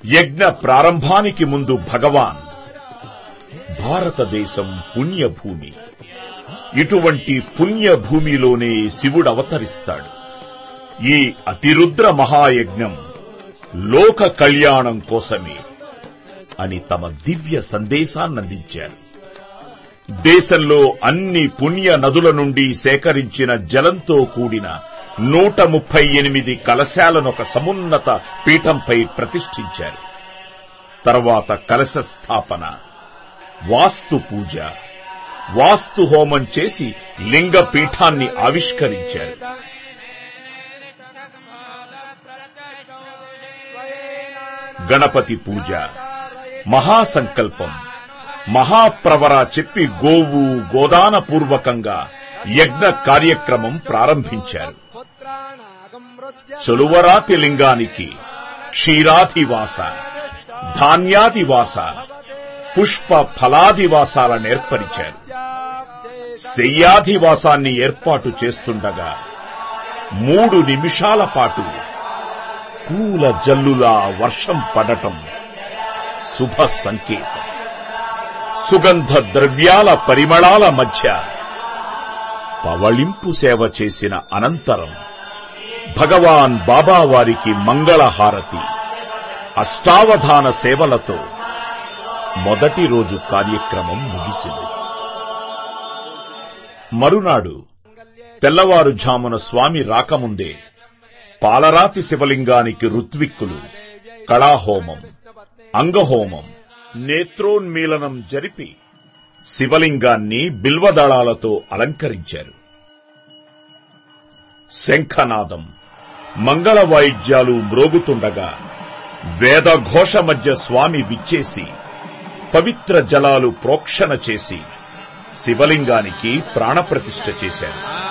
యజ్ఞ ప్రారంభానికి ముందు భగవాన్ భారతదేశం పుణ్యభూమి ఇటువంటి పుణ్యభూమిలోనే శివుడు అవతరిస్తాడు ఈ అతిరుద్ర మహాయజ్ఞం లోక కళ్యాణం కోసమే అని తమ దివ్య సందేశాన్నందించారు దేశంలో అన్ని పుణ్య నదుల నుండి సేకరించిన జలంతో కూడిన నూట ముప్పై ఎనిమిది కలశాలను ఒక సమున్నత పీఠంపై ప్రతిష్ఠించారు తర్వాత కలశ స్థాపన వాస్తు పూజ వాస్తు హోమం చేసి లింగ పీఠాన్ని ఆవిష్కరించారు గణపతి పూజ మహాసంకల్పం మహాప్రవర చెప్పి గోవు గోదాన పూర్వకంగా యజ్ఞ కార్యక్రమం ప్రారంభించారు చలువరాతి లింగానికి క్షీరాధివాస ధాన్యాదివాస పుష్ప ఫలాదివాసాలను ఏర్పరిచారు శయ్యాధివాసాన్ని ఏర్పాటు చేస్తుండగా మూడు నిమిషాల పాటు పూల జల్లులా వర్షం పడటం శుభ సంకేతం సుగంధ ద్రవ్యాల పరిమళాల మధ్య పవళింపు సేవ చేసిన అనంతరం భగవాన్ బాబావారికి మంగళహారతి అష్టావధాన సేవలతో మొదటి రోజు కార్యక్రమం ముగిసింది మరునాడు తెల్లవారుఝామున స్వామి రాకముందే పాలరాతి శివలింగానికి ఋత్విక్కులు కళాహోమం అంగహోమం నేత్రోన్మీలనం జరిపి శివలింగాన్ని బిల్వదళాలతో అలంకరించారు శంఖనాదం మంగళ వాయిద్యాలు మ్రోగుతుండగా వేదఘోష మధ్య స్వామి విచ్చేసి పవిత్ర జలాలు ప్రోక్షణ చేసి శివలింగానికి ప్రాణప్రతిష్ఠ చేశారు